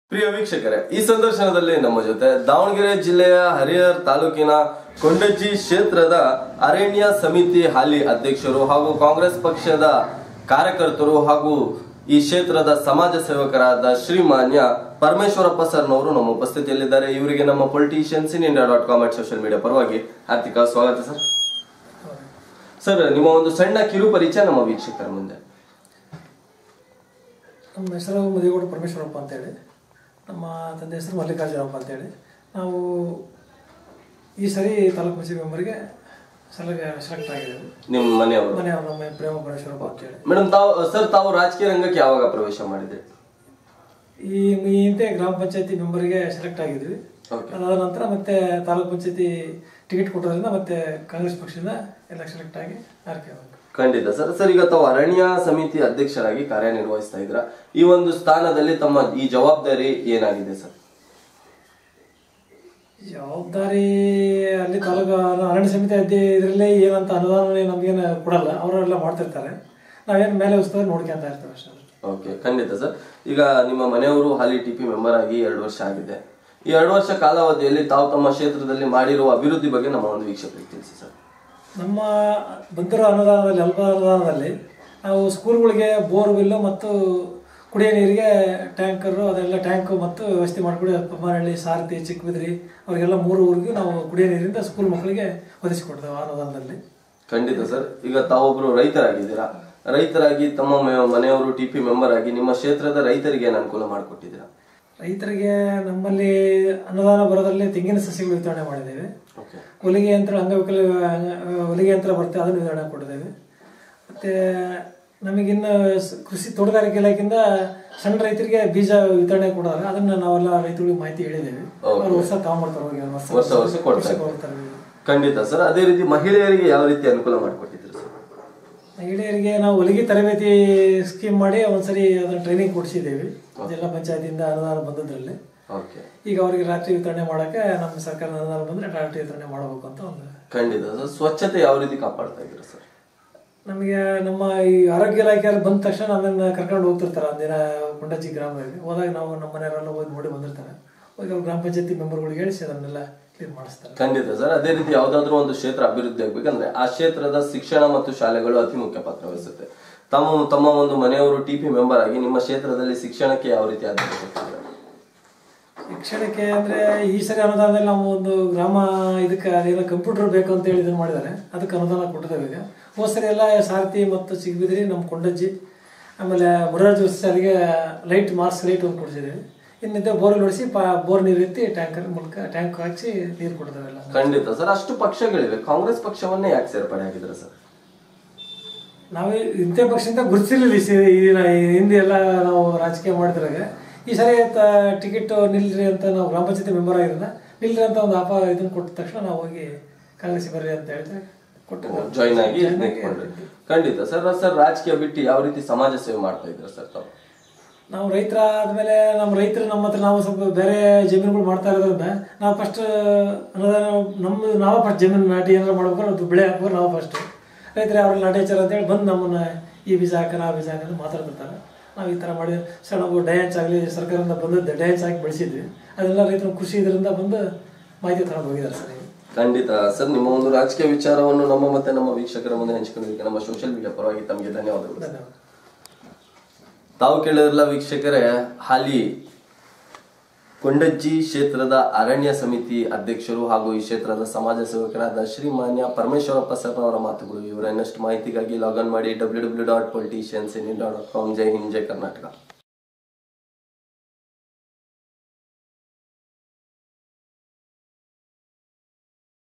ಪ್ರಿಯ ವೀಕ್ಷಕರೇ ಈ ಸಂದರ್ಶನದಲ್ಲಿ ನಮ್ಮ ಜೊತೆ ದಾವಣಗೆರೆ ಜಿಲ್ಲೆಯ ಹರಿಹರ್ ತಾಲೂಕಿನ ಕೊಂಡಜ್ಜಿ ಕ್ಷೇತ್ರದ ಅರಣ್ಯ ಸಮಿತಿ ಹಾಲಿ ಅಧ್ಯಕ್ಷರು ಹಾಗೂ ಕಾಂಗ್ರೆಸ್ ಪಕ್ಷದ ಕಾರ್ಯಕರ್ತರು ಹಾಗೂ ಈ ಕ್ಷೇತ್ರದ ಸಮಾಜ ಸೇವಕರಾದ ಶ್ರೀಮಾನ್ಯ ಪರಮೇಶ್ವರಪ್ಪ ಸರ್ನವರು ನಮ್ಮ ಉಪಸ್ಥಿತಿಯಲ್ಲಿದ್ದಾರೆ ಇವರಿಗೆ ನಮ್ಮ politicians in India dot com social media ಪರವಾಗಿ ಹಾರ್ದಿಕ ಸ್ವಾಗತ ಸರ್ ಸರ್ ನಿಮ್ಮ ಒಂದು ಸಣ್ಣ ಕಿರು ಪರಿಚಯ ನಮ್ಮ ವೀಕ್ಷಕರ ಮುಂದೆ ನಮ್ಮ ಹೆಸರು ಮದಿಗೌಡ ಪರಮೇಶ್ವರಪ್ಪ ಅಂತೇಳಿ ನಮ್ಮ ತಂದೆ ಹೆಸರು ಮಲ್ಲಿಕಾರ್ಜುನಪ್ಪ ಅಂತೇಳಿ ನಾವು ಈ ಸರಿ ತಾಲೂಕು ಪಂಚಾಯತ್ ಮೆಂಬರ್ಗೆ ಸೆಲೆಕ್ಟ್ ಸೆಲೆಕ್ಟ್ ಆಗಿದ್ದೇವೆ ನಿಮ್ಮ ಮನೆಯವರು ಮನೆಯವರು ನಮ್ಮ ಪ್ರೇಮ ಪರಮೇಶ್ವರಪ್ಪ ಅಂತೇಳಿ ಮೇಡಮ್ ತಾವು ಸರ್ ತಾವು ರಾಜಕೀಯ ರಂಗಕ್ಕೆ ಯಾವಾಗ ಪ್ರವೇಶ ಮಾಡಿದ್ರಿ ಈ ಈ ಹಿಂದೆ ಗ್ರಾಮ ಪಂಚಾಯತಿ ಮೆಂಬರ್ಗೆ ಸೆಲೆಕ್ಟ್ ಆಗಿದ್ವಿ Okay. ಅದಾದ ನಂತರ ಮತ್ತೆ ತಾಲೂಕು ಪಂಚಾಯತಿ ಟಿಕೆಟ್ ಕೊಟ್ಟೋದ್ರಿಂದ ಮತ್ತೆ ಕಾಂಗ್ರೆಸ್ ಪಕ್ಷದಿಂದ ಎಲ್ಲ ಸೆಲೆಕ್ಟ್ ಆಗಿ ಆಯ್ಕೆ ಆಗೋದು ಖಂಡಿತ ಸರ್ ಸರ್ ಈಗ ತಾವು ಅರಣ್ಯ ಸಮಿತಿ ಅಧ್ಯಕ್ಷರಾಗಿ ಕಾರ್ಯನಿರ್ವಹಿಸ್ತಾ ಇದ್ರ ಈ ಒಂದು ಸ್ಥಾನದಲ್ಲಿ ತಮ್ಮ ಈ ಜವಾಬ್ದಾರಿ ಏನಾಗಿದೆ ಸರ್ ಜವಾಬ್ದಾರಿ ಅಲ್ಲಿ ತಾಲೂಕು ಅರಣ್ಯ ಸಮಿತಿ ಅಧ್ಯಕ್ಷ ಇದರಲ್ಲಿ ಏನಂತ ಅನುದಾನ ನಮಗೇನು ಕೊಡಲ್ಲ ಅವರೆಲ್ಲ ಮಾಡ್ತಿರ್ತಾರೆ ನಾವೇನು ಮೇಲೆ ಉಸ್ತುವಾರಿ ನೋಡ್ಕೊಂತ ಇರ್ತೇವೆ ಅಷ್ಟೇ ಓಕೆ ಖಂಡಿತ ಸರ್ ಈಗ ನಿಮ್ಮ ಮನೆಯವರು ಹಾಲಿ ಟಿ ಪಿ ಮೆಂಬರ್ ಆಗಿ ಎರಡು ವರ್ಷ ಆಗಿದೆ ಈ ಎರಡು ವರ್ಷ ಕಾಲಾವಧಿಯಲ್ಲಿ ತಾವು ತಮ್ಮ ಕ್ಷೇತ್ರದಲ್ಲಿ ಮಾಡಿರುವ ಅಭಿವೃದ್ಧಿ ಬಗ್ಗೆ ನಮ್ಮ ಒಂದು ವೀಕ್ಷಕರಿಗೆ ತಿಳಿಸಿ ಸರ್ ನಮ್ಮ ಬಂದಿರೋ ಅನುದಾನದಲ್ಲಿ ಅಲ್ಪ ಅನುದಾನದಲ್ಲಿ ನಾವು ಸ್ಕೂಲ್ಗಳಿಗೆ ಬೋರ್ವೆಲ್ಲು ಮತ್ತು ಕುಡಿಯೋ ನೀರಿಗೆ ಟ್ಯಾಂಕರು ಅದೆಲ್ಲ ಟ್ಯಾಂಕು ಮತ್ತು ವ್ಯವಸ್ಥೆ ಮಾಡಿಕೊಡಿ ಪಮ್ಮನಹಳ್ಳಿ ಸಾರಥಿ ಚಿಕ್ಕಬಿದ್ರಿ ಅವರಿಗೆಲ್ಲ ಮೂರು ಊರಿಗೂ ನಾವು ಕುಡಿಯೋ ನೀರಿಂದ ಸ್ಕೂಲ್ ಮಕ್ಕಳಿಗೆ ಒದಗಿಸಿಕೊಡ್ತೇವೆ ಆ ಅನುದಾನದಲ್ಲಿ ಖಂಡಿತ ಸರ್ ಈಗ ತಾವೊಬ್ರು ರೈತರಾಗಿದ್ದೀರಾ ರೈತರಾಗಿ ತಮ್ಮ ಮ- ಮನೆಯವರು ಟಿ ಪಿ ಮೆಂಬರ್ ಆಗಿ ನಿಮ್ಮ ಕ್ಷೇತ್ರದ ರೈತರಿಗೆ ಏನು ಅನುಕೂಲ ಮಾಡಿಕೊಟ್ಟಿದ್ದೀರಾ ರೈತರಿಗೆ ನಮ್ಮಲ್ಲಿ ಅನುದಾನ ಬರೋದ್ರಲ್ಲಿ ತೆಂಗಿನ ಸಸಿಗಳು ವಿತರಣೆ ಮಾಡಿದ್ದೇವೆ ಓಕೆ ಹೊಲಿಗೆ ಯಂತ್ರ ಅಂಗವಿಕಲ ಹೊಲಿಗೆ ಯಂತ್ರ ಬರುತ್ತೆ ಅದನ್ನು ವಿತರಣೆ ಕೊಟ್ಟಿದ್ದೇವೆ ಮತ್ತೆ ನಮಗಿನ್ನು ಸ್- ಕೃಷಿ ತೋಟಗಾರಿಕೆ ಇಲಾಖೆಯಿಂದ ಸಣ್ಣ ರೈತರಿಗೆ ಬೀಜ ವಿತರಣೆ ಕೊಡೋರು ಅದನ್ನ ನಾವೆಲ್ಲ ರೈತರಿಗೆ ಮಾಹಿತಿ ಹೇಳಿದ್ದೇವೆ ಅವ್ರು ವರ್ಷ ತಗೊಂಡ್ಬರ್ತಾರೆ ಹೋಗಿ ವರ್ಷ ವರ್ಷ ವರ್ಷ ಕೊಡ್ತಾರೆ. ವರ್ಷಕ್ಕೆ ಹೋಗ್ತಾರೆ. ಖಂಡಿತ ಸರ್ ಅದೇ ರೀತಿ ಮಹಿಳೆಯರಿಗೆ ಯಾವ ರೀತಿ ಅನುಕೂಲ ಮಾಡಿಕೊಟ್ಟಿದ್ದೀರಿ ಸರ್ ಮಹಿಳೆಯರಿಗೆ ನಾವು ಹೊಲಿಗೆ ತರಬೇತಿ ಸ್ಕೀಮ್ ಮಾಡಿ ಒಂದ್ಸರಿ ಅದನ್ನ ಟ್ರೈನಿಂಗ್ ಕೊಡಿಸಿದ್ದೇವೆ ಜಿಲ್ಲಾ ಪಂಚಾಯತಿಯಿಂದ ಅನುದಾನ ಬಂದದ್ರಲ್ಲಿ ಓಕೆ ಈಗ ಅವರಿಗೆ ರಾತ್ರಿ ವಿತರಣೆ ಮಾಡಕ್ಕೆ ನಮ್ಮ ಸರ್ಕಾರ ಅನುದಾನ ಬಂದ್ರೆ ರಾತ್ರಿ ವಿತರಣೆ ಮಾಡಬೇಕು ಅಂತ ಒಂದು ಖಂಡಿತ ಸರ್ ಸ್ವಚ್ಛತೆ ಯಾವ ರೀತಿ ಕಾಪಾಡ್ತಾ ಇದ್ದೀರಾ ಸರ್ ನಮಗೆ ನಮ್ಮ ಈ ಆರೋಗ್ಯ ಇಲಾಖೆಯಲ್ಲಿ ಬಂದ ತಕ್ಷಣ ನಮ್ಮನ್ನ ಕರ್ಕೊಂಡು ಹೋಗ್ತಿರ್ತಾರೆ ಒಂದಿನ ಕೊಂಡಜ್ಜಿ ಗ್ರಾಮದಲ್ಲಿ ಹೋದಾಗ ನಾವು ನಮ್ಮ ಮನೆಯವರೆಲ್ಲ ಹೋಗಿ ನೋಡಿ ಬಂದಿರ್ತಾರೆ ಹೋಗಿ ಅವ್ರು ಗ್ರಾಮ ಪಂಚಾಯತಿ ಮೆಂಬರ್ಗಳಿಗೆ ಹೇಳಿಸಿ ಅದನ್ನೆಲ್ಲ ಕ್ಲೀನ್ ಮಾಡಿಸ್ತಾರೆ ಖಂಡಿತ ಸರ್ ಅದೇ ರೀತಿ ಯಾವ್ದಾದ್ರು ಒಂದು ಕ್ಷೇತ್ರ ಅಭಿವೃದ್ಧಿ ಆಗ್ಬೇಕಂದ್ರೆ ಆ ಕ್ಷೇತ್ರದ ಶಿಕ್ಷಣ ಮತ್ತು ಶಾಲೆಗಳು ಅತಿ ಮುಖ್ಯ ಪಾತ್ರ ವಹಿಸುತ್ತೆ ತಮ್ಮ ತಮ್ಮ ಒಂದು ಮನೆಯವರು ಟಿ ಪಿ ಮೆಂಬರ್ ಆಗಿ ನಿಮ್ಮ ಕ್ಷೇತ್ರದಲ್ಲಿ ಶಿಕ್ಷಣಕ್ಕೆ ಯಾವ ರೀತಿ ಆದ್ಯತೆ ಕೊಡ್ತಿದ್ದಾರೆ ಶಿಕ್ಷಣಕ್ಕೆ ಅಂದ್ರೆ ಈ ಸರಿ ಅನುದಾನದಲ್ಲಿ ನಾವು ಒಂದು ಗ್ರಾಮ ಇದಕ್ಕೆ ಅದೇನೋ ಕಂಪ್ಯೂಟರ್ ಬೇಕು ಅಂತ ಹೇಳಿ ಇದನ್ನ ಮಾಡಿದ್ದಾರೆ ಅದಕ್ಕೆ ಅನುದಾನ ಕೊಟ್ಟಿದ್ದೇವೆ ಈಗ ಹೋದ್ ಸರಿ ಎಲ್ಲ ಸಾರಥಿ ಮತ್ತು ಚಿಗಬಿದ್ರಿ ನಮ್ಮ ಕೊಂಡಜ್ಜಿ ಆಮೇಲೆ ಮುರಾರ್ಜಿ ಶಾಲೆಗೆ ಲೈಟ್ ಮಾರ್ಕ್ಸ್ ಲೈಟ್ ಒಂದು ಕೊಡಿಸಿದ್ದೇವೆ ಇನ್ನಿದ್ದ ಬೋರ್ವೆಲ್ ಹೊಡಿಸಿ ಪಾ ಬೋರ್ ನೀರು ಎತ್ತಿ ಟ್ಯಾಂಕರ್ ಮೂಲಕ ಟ್ಯಾಂಕ್ ಹಾಕಿಸಿ ನೀರು ಕೊಡ್ತೇವೆಲ್ಲ ಖಂಡಿತ ಸರ್ ಅಷ್ಟು ಪಕ್ಷಗಳಿವೆ ಕಾಂಗ್ರೆಸ್ ಪಕ್ಷವನ್ನೇ ಯಾಕೆ ಸೇರ್ಪಡೆ ಆಗಿದ್ರೆ ಸರ್ ನಾವು ಇಂಥ ಪಕ್ಷದಿಂದ ಗುರುತಿರ್ಲಿಲ್ಲ ಈ ಸಿ- ಈ ನ- ಈ ಹಿಂದೆ ಎಲ್ಲ ನಾವು ರಾಜಕೀಯ ಮಾಡಿದ್ರಾಗ ಈ ಸರಿ ಟಿಕೆಟ್ ನಿಲ್ರಿ ಅಂತ ನಾವು ಗ್ರಾಮ ಪಂಚಾಯತಿ ಮೆಂಬರ್ ಆಗಿರೋದ ನಿಲ್ರಿ ಅಂತ ಒಂದು ಆಪ ಇದನ್ನ ಕೊಟ್ಟ ತಕ್ಷಣ ನಾವು ಹೋಗಿ ಕಾಂಗ್ರೆಸ್ ಬರ್ರಿ ಅಂತ ಹೇಳಿದ್ರೆ ಕೊಟ್ಟು ಜಾಯ್ನ್ ಆಗಿ ನಿಂತ್ಕೊಂಡ್ರಿ ಖಂಡಿತ ಸರ್ ಸರ್ ರಾಜಕೀಯ ಬಿಟ್ಟು ಯಾವ ರೀತಿ ಸಮಾಜ ಸೇವೆ ಮಾಡ್ತಾ ಇದ್ರ ಸರ್ ತಾವು ನಾವು ರೈತರ ಆದ್ಮೇಲೆ ನಮ್ಮ ರೈತರು ನಮ್ಮ ಹತ್ರ ನಾವು ಸ್ವಲ್ಪ ಬೇರೆ ಜಮೀನುಗಳು ಮಾಡ್ತಾ ಇರೋದ್ರಿಂದ ನಾವು ಫಸ್ಟ್ ಅನುದಾನ ನಮ್ಮ ನಾವು ಫಸ್ಟ್ ಜಮೀನು ನಾಟಿ ಏನಾರು ಮಾಡ್ಬೇಕಾದ್ರೆ ಅದು ಬೆಳೆ ಹಾಕ್ಬೇಕು ನಾವು ಫಸ್ಟ್ ರೈತರು ಅವ್ರಲ್ಲಿ ನಾಟಿ ಹಚ್ಚಾರ ಅಂತೇಳಿ ಬಂದು ನಮ್ಮನ್ನ ಈ ಬೀಜ ಹಾಕೋಣ ಆ ಬೀಜ ಹಾಕೋಣ ಮಾತಾಡ್ತಿರ್ತಾರೆ ನಾವು ಈ ಥರ ಮಾಡಿ ಸರ್ ನಾವು ಡಯಾನ್ಸ್ ಆಗಲಿ ಸರ್ಕಾರದಿಂದ ಬಂದದ್ದು ಡಯಾನ್ಸ್ ಹಾಕಿ ಬೆಳೆಸಿದ್ವಿ ಅದೆಲ್ಲ ರೈತರು ಖುಷಿ ಇದರಿಂದ ಬಂದು ಮಾಹಿತಿ ತಗೊಂಡು ಹೋಗಿದ್ದಾರೆ ಸರ್ ಈಗ ಖಂಡಿತ ಸರ್ ನಿಮ್ಮ ಒಂದು ರಾಜಕೀಯ ವಿಚಾರವನ್ನು ನಮ್ಮ ಮತ್ತೆ ನಮ್ಮ ವೀಕ್ಷಕರ ಮುಂದೆ ಹಂಚಿಕೊಂಡಿದ್ದಕ್ಕೆ ನಮ್ಮ ಸೋಷಿಯಲ್ ಮೀಡಿಯಾ ಪರವಾಗಿ ತಮಗೆ ಧನ್ಯವಾದಗಳು ಧನ್ಯವಾದ ತಾವು ಕೇಳಿದ್ರಲ್ಲ ವೀಕ್ಷಕರೇ ಹಾಲಿ ಕೊಂಡಜ್ಜಿ ಕ್ಷೇತ್ರದ ಅರಣ್ಯ ಸಮಿತಿ ಅಧ್ಯಕ್ಷರು ಹಾಗೂ ಈ ಕ್ಷೇತ್ರದ ಸಮಾಜ ಸೇವಕರಾದ ಶ್ರೀಮಾನ್ಯ ಪರಮೇಶ್ವರಪ್ಪ ಸರ್ ಅವರ ಮಾತುಗಳು ಇವರ ಇನ್ನಷ್ಟು ಮಾಹಿತಿಗಾಗಿ ಲಾಗಿನ್ ಮಾಡಿ W W dot politicians in dot com ಜೈ ಹಿಂದ್ ಜೈ ಕರ್ನಾಟಕ